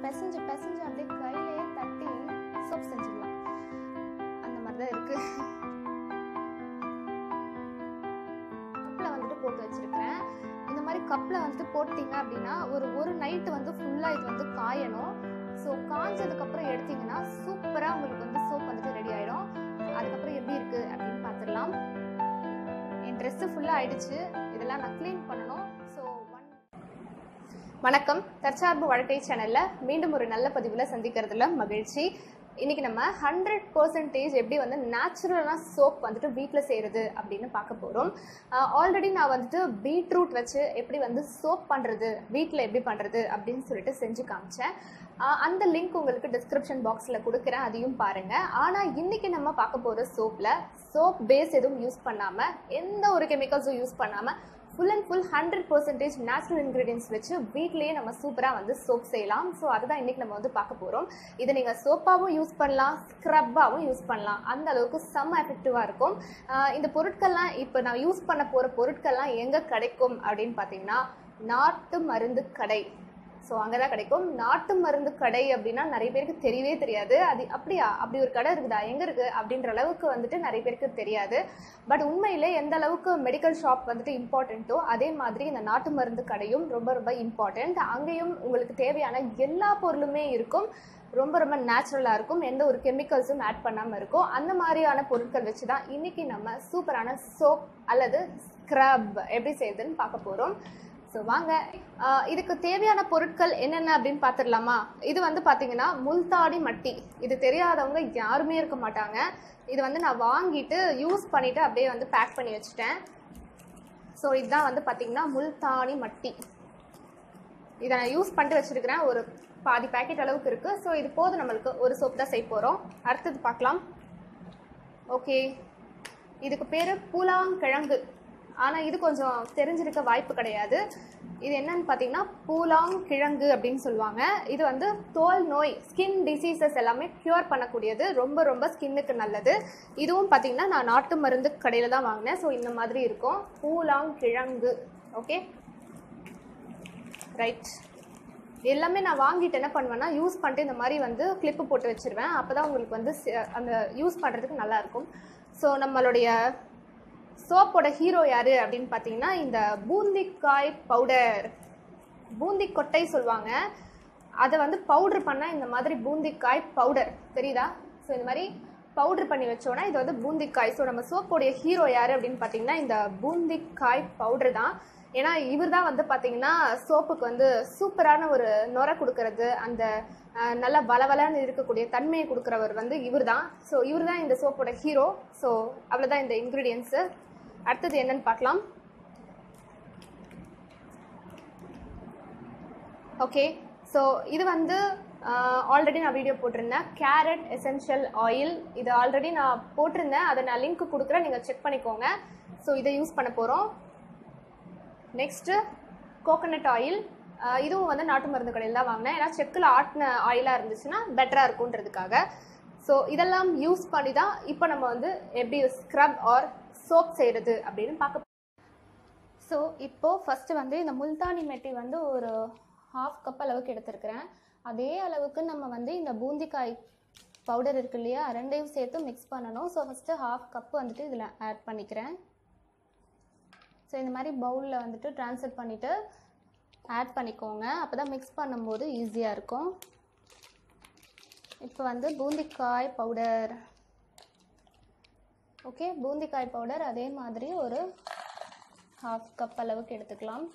பிசைஞ்சு பிசைஞ்சு அப்படியே கையிலேயே தட்டி சோப் செஞ்சிடலாம் அந்த மாதிரி தான் இருக்கு கப்பில் வந்துட்டு போட்டு வச்சிருக்கிறேன் இந்த மாதிரி கப்பில் வந்துட்டு போட்டிங்க அப்படின்னா ஒரு ஒரு நைட்டு வந்து ஃபுல்லாக இது வந்து காயணும் ஸோ காஞ்சதுக்கப்புறம் எடுத்தீங்கன்னா சூப்பராக உங்களுக்கு வந்து சோப் வந்துட்டு ரெடி ஆயிடும் அதுக்கப்புறம் எப்படி இருக்கு அப்படின்னு பார்த்துடலாம் என் ட்ரெஸ்ஸு ஃபுல்லாக ஆயிடுச்சு இதெல்லாம் நான் க்ளீன் பண்ணணும் ஸோ ஒன் வணக்கம் தற்சார்பு வாழ்க்கை சேனல்ல மீண்டும் ஒரு நல்ல பதிவில் சந்திக்கிறதுல மகிழ்ச்சி இன்னைக்கு நம்ம ஹண்ட்ரட் பர்சன்டேஜ் எப்படி வந்து நேச்சுரலான சோப் வந்துட்டு வீட்டில் செய்கிறது அப்படின்னு பார்க்க போகிறோம் ஆல்ரெடி நான் வந்துட்டு பீட்ரூட் வச்சு எப்படி வந்து சோப் பண்ணுறது வீட்டில் எப்படி பண்ணுறது அப்படின்னு சொல்லிட்டு செஞ்சு காமிச்சேன் ஆஹ் அந்த லிங்க் உங்களுக்கு டிஸ்கிரிப்ஷன் பாக்ஸில் கொடுக்குறேன் அதையும் பாருங்கள் ஆனால் இன்னைக்கு நம்ம பார்க்க போகிற சோப்பில் சோப் பேஸ் எதுவும் யூஸ் பண்ணாமல் எந்த ஒரு கெமிக்கல்ஸும் யூஸ் பண்ணாமல் full and full hundred percentage natural ingredients வச்சு வீட்லேயே நம்ம சூப்பராக வந்து சோப் செய்யலாம் ஸோ அதுதான் இன்றைக்கி நம்ம வந்து பார்க்க போகிறோம் இதை நீங்கள் சோப்பாகவும் யூஸ் பண்ணலாம் ஸ்க்ரப்பாகவும் யூஸ் பண்ணலாம் அந்த அளவுக்கு செம்ம எஃபெக்டிவாக இருக்கும் ஆஹ் இந்த பொருட்கள்லாம் இப்போ நான் யூஸ் பண்ண போகிற பொருட்கள்லாம் எங்கே கிடைக்கும் அப்படின்னு பார்த்தீங்கன்னா நாட்டு மருந்து கடை ஸோ அங்கே தான் கிடைக்கும் நாட்டு மருந்து கடை அப்படின்னா நிறைய பேருக்கு தெரியவே தெரியாது அது அப்படியா அப்படி ஒரு கடை இருக்குதா எங்கே இருக்குது அப்படின்ற அளவுக்கு வந்துட்டு நிறைய பேருக்கு தெரியாது பட் உண்மையிலே எந்த அளவுக்கு மெடிக்கல் ஷாப் வந்துட்டு இம்பார்ட்டண்ட்டோ அதே மாதிரி இந்த நாட்டு மருந்து கடையும் ரொம்ப ரொம்ப இம்பார்ட்டண்ட் அங்கேயும் உங்களுக்கு தேவையான எல்லா பொருளுமே இருக்கும் ரொம்ப ரொம்ப நேச்சுரலாக இருக்கும் எந்த ஒரு கெமிக்கல்ஸும் ஆட் பண்ணாமல் இருக்கும் அந்த மாதிரியான பொருட்கள் வச்சு தான் இன்றைக்கி நம்ம சூப்பரான சோப் அல்லது ஸ்க்ரப் எப்படி செய்யுதுன்னு பார்க்க போகிறோம் ஸோ வாங்க ஆஹ் இதுக்கு தேவையான பொருட்கள் என்னென்ன அப்படின்னு பார்த்துடலாமா இது வந்து பார்த்தீங்கன்னா முல்தாடி மட்டி இது தெரியாதவங்க யாருமே இருக்க மாட்டாங்க இது வந்து நான் வாங்கிட்டு யூஸ் பண்ணிவிட்டு அப்படியே வந்து பேக் பண்ணி வச்சுட்டேன் ஸோ இதுதான் வந்து பார்த்தீங்கன்னா முல்தானி மட்டி இதை நான் யூஸ் பண்ணிட்டு வச்சுருக்கிறேன் ஒரு பாதி பேக்கெட் அளவுக்கு இருக்குது ஸோ இது போதும் நம்மளுக்கு ஒரு சோப் தான் செய்ய போகிறோம் அடுத்தது பார்க்கலாம் ஓகே இதுக்கு பேர் பூலாங்கிழங்கு ஆனால் இது கொஞ்சம் தெரிஞ்சிருக்க வாய்ப்பு கிடையாது இது என்னன்னு பார்த்தீங்கன்னா பூலாங் கிழங்கு அப்படின்னு சொல்லுவாங்க இது வந்து தோல் நோய் ஸ்கின் டிசீசஸ் எல்லாமே க்யூர் பண்ணக்கூடியது ரொம்ப ரொம்ப ஸ்கின்னுக்கு நல்லது இதுவும் பார்த்தீங்கன்னா நான் நாட்டு மருந்து கடையில் தான் வாங்கினேன் ஸோ இந்த மாதிரி இருக்கும் பூலாங் கிழங்கு ஓகே ரைட் எல்லாமே நான் வாங்கிட்டு என்ன பண்ணுவேன்னா யூஸ் பண்ணிட்டு இந்த மாதிரி வந்து கிளிப்பு போட்டு வச்சிருவேன் அப்போ தான் உங்களுக்கு வந்து சி- அந்த யூஸ் பண்ணுறதுக்கு நல்லா இருக்கும் ஸோ நம்மளுடைய சோப்போட ஹீரோ யாரு அப்படின்னு பார்த்தீங்கன்னா இந்த பூந்திக்காய் பவுடர் பூந்தி கொட்டை சொல்லுவாங்க அதை வந்து பவுடர் பண்ணால் இந்த மாதிரி பூந்திக்காய் பவுடர் தெரியுதா ஸோ இந்த மாதிரி பவுடர் பண்ணி வச்சோன்னா இது வந்து பூந்திக்காய் ஸோ நம்ம சோப்போடைய ஹீரோ யார் அப்படின்னு பார்த்தீங்கன்னா இந்த பூந்திக்காய் பவுடர் தான் ஏன்னா இவர் தான் வந்து பார்த்தீங்கன்னா சோப்புக்கு வந்து சூப்பரான ஒரு நுரை கொடுக்கறது அந்த அஹ், நல்ல வளவலன்னு இருக்கக்கூடிய தன்மையை கொடுக்குறவர் வந்து இவர் தான் ஸோ இவர் தான் இந்த சோப்போட ஹீரோ ஸோ அவ்வளோதான் இந்த இன்க்ரீடியன்ஸு அடுத்தது என்னன்னு பார்க்கலாம் ஓகே ஸோ இது வந்து ஆல்ரெடி நான் வீடியோ போட்டிருந்தேன் கேரட் எசென்ஷியல் ஆயில் இது ஆல்ரெடி நான் போட்டிருந்தேன் அதை நான் லிங்க் கொடுக்குறேன் நீங்கள் செக் பண்ணிக்கோங்க ஸோ இதை யூஸ் பண்ண போகிறோம் நெக்ஸ்ட்டு கோகனட் ஆயில் இதுவும் வந்து நாட்டு மருந்து கடையில் தான் வாங்கினேன் ஏன்னா செக்கில் ஆட்டின ஆயிலாக இருந்துச்சுன்னா பெட்டராக இருக்குன்றதுக்காக ஸோ இதெல்லாம் யூஸ் பண்ணி தான் இப்போ நம்ம வந்து எப்படி ஸ்க்ரப் ஆர் சோப் செய்கிறது அப்படின்னு பார்க்க ஸோ இப்போது ஃபஸ்ட்டு வந்து இந்த முல்தானி மெட்டி வந்து ஒரு ஹாஃப் கப் அளவுக்கு எடுத்திருக்கிறேன் அதே அளவுக்கு நம்ம வந்து இந்த பூந்திக்காய் பவுடர் இருக்கு இல்லையா ரெண்டையும் சேர்த்து மிக்ஸ் பண்ணணும் ஸோ ஃபஸ்ட்டு ஹாஃப் கப் வந்துட்டு இதில் ஆட் பண்ணிக்கிறேன் ஸோ இந்த மாதிரி பவுலில் வந்துட்டு ட்ரான்ஸ்ஃபர் பண்ணிவிட்டு ஆட் பண்ணிக்கோங்க அப்போ தான் மிக்ஸ் பண்ணும்போது ஈஸியாக இருக்கும் இப்போ வந்து பூந்திக்காய் பவுடர் ஓகே பூந்திக்காய் பவுடர் அதே மாதிரி ஒரு ஹாஃப் கப் அளவுக்கு எடுத்துக்கலாம்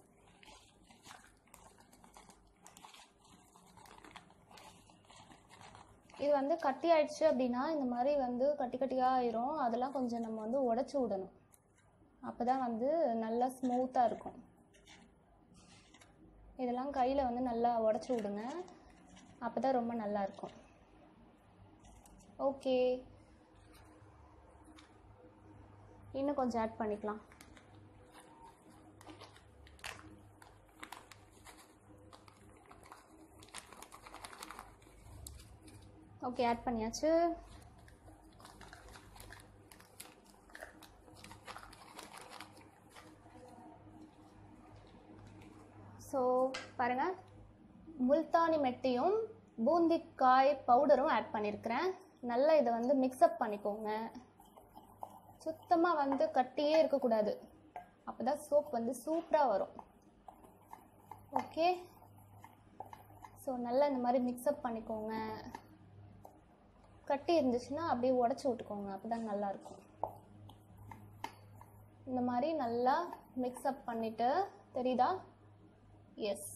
இது வந்து கட்டி ஆயிடுச்சு அப்படின்னா இந்த மாதிரி வந்து கட்டி கட்டியாக ஆயிரும் அதெல்லாம் கொஞ்சம் நம்ம வந்து உடச்சி விடணும் அப்போ தான் வந்து நல்லா ஸ்மூத்தாக இருக்கும் இதெல்லாம் கையில் வந்து நல்லா உடச்சி விடுங்க அப்போ தான் ரொம்ப நல்லா இருக்கும் ஓகே இன்னும் கொஞ்சம் ஆட் பண்ணிக்கலாம் ஓகே ஆட் பண்ணியாச்சு ஸோ பாருங்கள் முல்தானி மெட்டியும் பூந்திக்காய் பவுடரும் ஆட் பண்ணியிருக்கிறேன் நல்லா இதை வந்து மிக்ஸ்அப் பண்ணிக்கோங்க சுத்தமாக வந்து கட்டியே இருக்கக்கூடாது அப்போ தான் சோப் வந்து சூப்பராக வரும் ஓகே ஸோ நல்லா இந்த மாதிரி மிக்ஸ்அப் பண்ணிக்கோங்க கட்டி இருந்துச்சுன்னா அப்படியே உடச்சி விட்டுக்கோங்க அப்போ தான் நல்லாயிருக்கும் இந்த மாதிரி நல்லா மிக்ஸ்அப் பண்ணிவிட்டு தெரியுதா எஸ்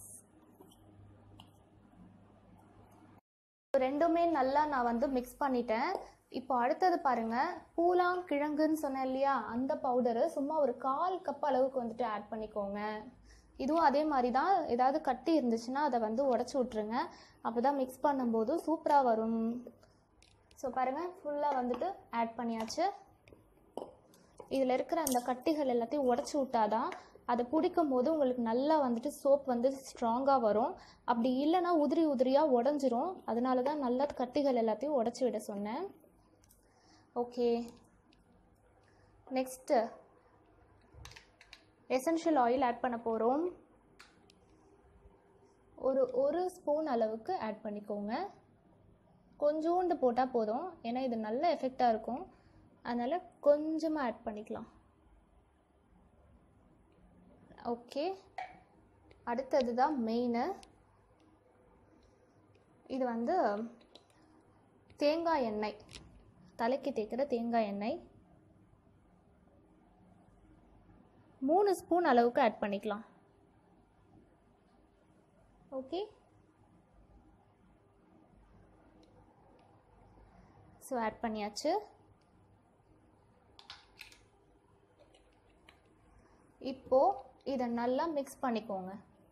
ரெண்டுமே நல்லா நான் வந்து மிக்ஸ் பண்ணிட்டேன் இப்போ அடுத்தது பாருங்க பூலாங் கிழங்குன்னு சொன்னேன் இல்லையா அந்த பவுடரு சும்மா ஒரு கால் கப் அளவுக்கு வந்துட்டு ஆட் பண்ணிக்கோங்க இதுவும் அதே மாதிரி தான் ஏதாவது கட்டி இருந்துச்சுன்னா அதை வந்து உடச்சி விட்ருங்க அப்போ தான் மிக்ஸ் பண்ணும்போது சூப்பராக வரும் ஸோ பாருங்கள் ஃபுல்லாக வந்துட்டு ஆட் பண்ணியாச்சு இதில் இருக்கிற அந்த கட்டிகள் எல்லாத்தையும் உடச்சி விட்டாதான் அதை பிடிக்கும் போது உங்களுக்கு நல்லா வந்துட்டு சோப் வந்து ஸ்ட்ராங்காக வரும் அப்படி இல்லைன்னா உதிரி உதிரியாக உடஞ்சிரும் அதனால தான் நல்லா கட்டிகள் எல்லாத்தையும் உடச்சி விட சொன்னேன் okay next essential oil add பண்ண போகிறோம் ஒரு ஒரு ஸ்பூன் அளவுக்கு ஆட் பண்ணிக்கோங்க கொஞ்சோண்டு போட்டால் போதும் ஏன்னா இது நல்ல எஃபெக்டாக இருக்கும் அதனால் கொஞ்சமாக ஆட் பண்ணிக்கலாம் ஓகே அடுத்தது தான் மெயினு இது வந்து தேங்காய் எண்ணெய் தலைக்கு தேய்க்கிற தேங்காய் எண்ணெய் மூணு ஸ்பூன் அளவுக்கு ஆட் பண்ணிக்கலாம் ஓகே ஸோ ஆட் பண்ணியாச்சு இப்போ இதை நல்லா மிக்ஸ் பண்ணிக்கோங்க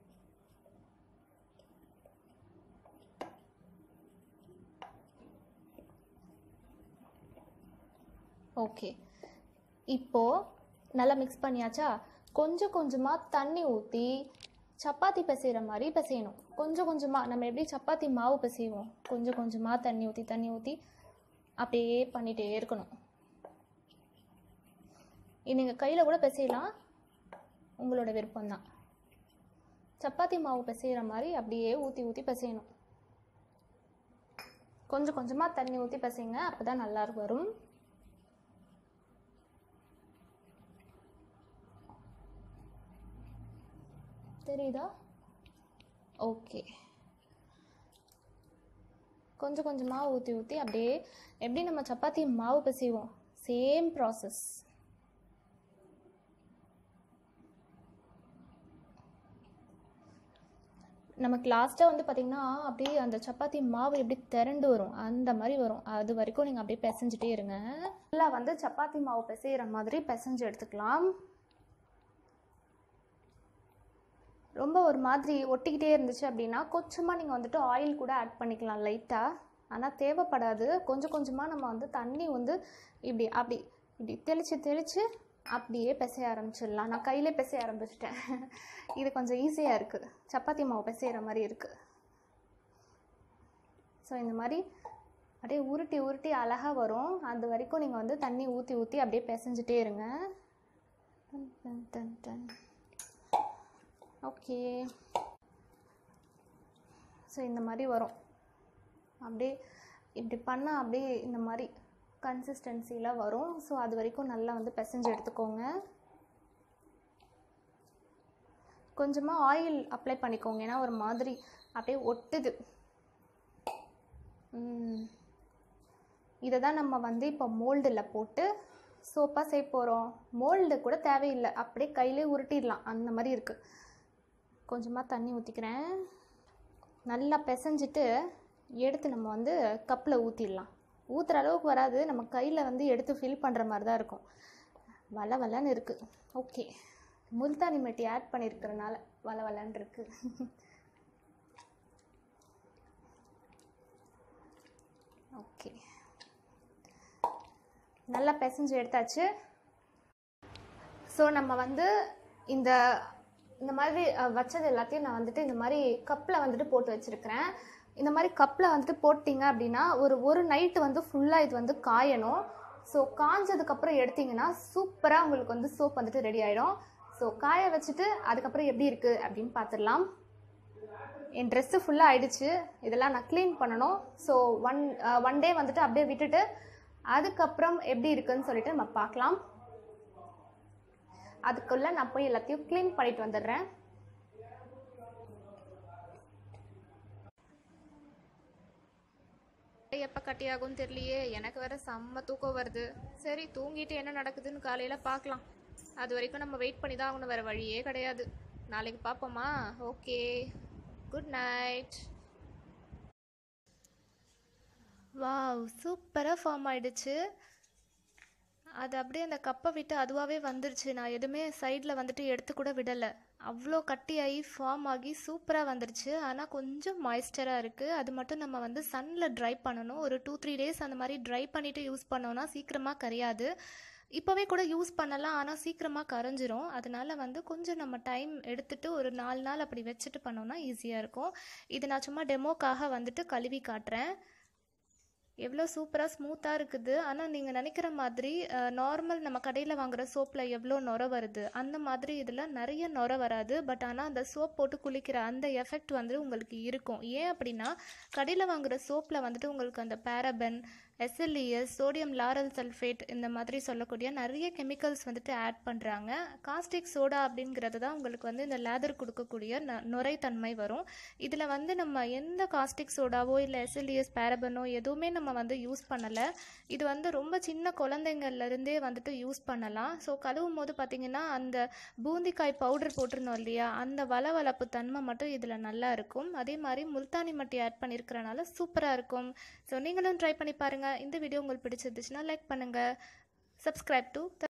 ஓகே இப்போ நல்லா மிக்ஸ் பண்ணியாச்சா கொஞ்சம் கொஞ்சமாக தண்ணி ஊற்றி சப்பாத்தி பிசைகிற மாதிரி பிசையணும் கொஞ்சம் கொஞ்சமாக நம்ம எப்படி சப்பாத்தி மாவு பிசைவோம் கொஞ்சம் கொஞ்சமாக தண்ணி ஊற்றி தண்ணி ஊற்றி அப்படியே பண்ணிகிட்டே இருக்கணும் இது நீங்கள் கையில் கூட பிசையலாம் உங்களோட விருப்பம்தான் சப்பாத்தி மாவு பிசைகிற மாதிரி அப்படியே ஊற்றி ஊற்றி பிசையணும் கொஞ்சம் கொஞ்சமாக தண்ணி ஊற்றி பிசைங்க அப்போ தான் நல்லா வரும் தெரியுதா ஓகே கொஞ்சம் கொஞ்சமாக ஊற்றி ஊற்றி அப்படியே எப்படி நம்ம சப்பாத்தி மாவு பிசைவோம் சேம் ப்ராசஸ் நமக்கு லாஸ்ட்டாக வந்து பார்த்திங்கன்னா அப்படியே அந்த சப்பாத்தி மாவு எப்படி திரண்டு வரும் அந்த மாதிரி வரும் அது வரைக்கும் நீங்கள் அப்படியே பிசைஞ்சிட்டே இருங்க நல்லா வந்து சப்பாத்தி மாவு பிசைகிற மாதிரி பிசைஞ்சு எடுத்துக்கலாம் ரொம்ப ஒரு மாதிரி ஒட்டிக்கிட்டே இருந்துச்சு அப்படின்னா கொஞ்சமாக நீங்கள் வந்துட்டு ஆயில் கூட ஆட் பண்ணிக்கலாம் லைட்டாக ஆனால் தேவைப்படாது கொஞ்சம் கொஞ்சமாக நம்ம வந்து தண்ணி வந்து இப்படி அப்படி இப்படி தெளித்து தெளித்து அப்படியே பிசைய ஆரம்பிச்சிடலாம் நான் கையிலே பிசைய ஆரம்பிச்சிட்டேன் இது கொஞ்சம் ஈஸியாக இருக்குது சப்பாத்தி மாவு பிசைகிற மாதிரி இருக்குது ஸோ இந்த மாதிரி அப்படியே உருட்டி உருட்டி அழகாக வரும் அது வரைக்கும் நீங்கள் வந்து தண்ணி ஊற்றி ஊற்றி அப்படியே பிசைஞ்சிட்டே இருங்க done done done done okay so இந்த மாதிரி வரும் அப்படியே இப்படி பண்ணால் அப்படியே இந்த மாதிரி கன்சிஸ்டன்சியில் வரும் ஸோ அது வரைக்கும் நல்லா வந்து பிசைஞ்சு எடுத்துக்கோங்க கொஞ்சமாக ஆயில் அப்ளை பண்ணிக்கோங்க ஏன்னா ஒரு மாதிரி அப்படியே ஒட்டுது இதை தான் நம்ம வந்து இப்போ மோல்டில் போட்டு சோப்பாக செய்ய போகிறோம் மோல்டு கூட தேவையில்லை அப்படியே கையிலே உருட்டிடலாம் அந்த மாதிரி இருக்குது கொஞ்சமாக தண்ணி ஊற்றிக்கிறேன் நல்லா பிசைஞ்சிட்டு எடுத்து நம்ம வந்து கப்பில் ஊற்றிடலாம் ஊற்றுற அளவுக்கு வராது நம்ம கையில் வந்து எடுத்து ஃபில் பண்ணுற மாதிரி தான் இருக்கும் வள வளன்னு இருக்குது ஓகே முல்தானி மெட்டி ஆட் பண்ணியிருக்கிறனால வள வளன்னு இருக்குது ஓகே நல்லா பிசைஞ்சு எடுத்தாச்சு ஸோ நம்ம வந்து இந்த இந்த மாதிரி அஹ், வச்சது எல்லாத்தையும் நான் வந்துட்டு இந்த மாதிரி கப்பில் வந்துட்டு போட்டு வச்சுருக்கிறேன் இந்த மாதிரி கப்பில் வந்துட்டு போட்டிங்க அப்படின்னா ஒரு ஒரு நைட்டு வந்து ஃபுல்லாக இது வந்து காயணும் ஸோ காஞ்சதுக்கப்புறம் எடுத்தீங்கன்னா சூப்பராக உங்களுக்கு வந்து சோப் வந்துட்டு ரெடி ஆகிடும் ஸோ காய வச்சுட்டு அதுக்கப்புறம் எப்படி இருக்குது அப்படின்னு பார்த்துடலாம் என் ட்ரெஸ்ஸு ஃபுல்லாக ஆயிடுச்சு இதெல்லாம் நான் க்ளீன் பண்ணணும் ஸோ ஒன் ஒன் டே வந்துட்டு அப்படியே விட்டுட்டு அதுக்கப்புறம் எப்படி இருக்குன்னு சொல்லிட்டு நம்ம பார்க்கலாம் அதுக்குள்ளே நான் போய் எல்லாத்தையும் க்ளீன் பண்ணிட்டு வந்துடுறேன் எப்போ கட்டியாகும்னு தெரியலையே எனக்கு வேற செம்ம தூக்கம் வருது சரி தூங்கிட்டு என்ன நடக்குதுன்னு காலையில் பார்க்கலாம் அது வரைக்கும் நம்ம வெயிட் பண்ணி தான் ஆகணும் வேறு வழியே கிடையாது நாளைக்கு பார்ப்போமா ஓகே குட் நைட் வாவ் சூப்பராக ஃபார்ம் ஆயிடுச்சு அது அப்படியே அந்த கப்பை விட்டு அதுவாகவே வந்துருச்சு நான் எதுவுமே சைடில் வந்துட்டு எடுத்து கூட விடலை அவ்வளோ கட்டியாகி ஃபார்ம் ஆகி சூப்பராக வந்துருச்சு ஆனால் கொஞ்சம் மாய்ஸ்டராக இருக்குது அது மட்டும் நம்ம வந்து சன்னில் ட்ரை பண்ணணும் ஒரு டூ த்ரீ டேஸ் அந்த மாதிரி ட்ரை பண்ணிவிட்டு யூஸ் பண்ணோன்னா சீக்கிரமாக கரையாது இப்போவே கூட யூஸ் பண்ணலாம் ஆனால் சீக்கிரமாக கரைஞ்சிரும் அதனால வந்து கொஞ்சம் நம்ம டைம் எடுத்துட்டு ஒரு நாலு நாள் அப்படி வச்சுட்டு பண்ணோன்னா ஈஸியாக இருக்கும் இது நான் சும்மா டெமோக்காக வந்துட்டு கழுவி காட்டுறேன் எவ்வளோ சூப்பராக ஸ்மூத்தாக இருக்குது ஆனால் நீங்கள் நினைக்கிற மாதிரி நார்மல் நம்ம கடையில் வாங்குற சோப்பில் எவ்வளோ நுர வருது அந்த மாதிரி இதில் நிறைய நுர வராது பட் ஆனால் அந்த சோப் போட்டு குளிக்கிற அந்த எஃபெக்ட் வந்து உங்களுக்கு இருக்கும் ஏன் அப்படின்னா கடையில் வாங்குற சோப்பில் வந்துட்டு உங்களுக்கு அந்த paraben SLES sodium lauryl sulphate இந்த மாதிரி சொல்லக்கூடிய நிறைய கெமிக்கல்ஸ் வந்துட்டு ஆட் பண்ணுறாங்க காஸ்டிக் சோடா அப்படிங்கிறது தான் உங்களுக்கு வந்து இந்த லேதர் கொடுக்கக்கூடிய ந நுரைத்தன்மை வரும் இதில் வந்து நம்ம எந்த காஸ்டிக் சோடாவோ இல்லை எஸ்எல்இஎஸ் பேரபனோ எதுவுமே நம்ம வந்து யூஸ் பண்ணலை இது வந்து ரொம்ப சின்ன குழந்தைங்கள்லேருந்தே வந்துட்டு யூஸ் பண்ணலாம் ஸோ கழுவும் போது பார்த்திங்கன்னா அந்த பூந்திக்காய் பவுடர் போட்டிருந்தோம் இல்லையா அந்த வளவளப்பு தன்மை மட்டும் இதில் நல்லா இருக்கும் அதே மாதிரி முல்தானி மட்டி ஆட் பண்ணியிருக்கிறனால சூப்பராக இருக்கும் ஸோ நீங்களும் ட்ரை பண்ணி பாருங்கள் இந்த வீடியோ உங்களுக்கு பிடிச்சிருந்துச்சுன்னா லைக் பண்ணுங்கள் சப்ஸ்கிரைப் டு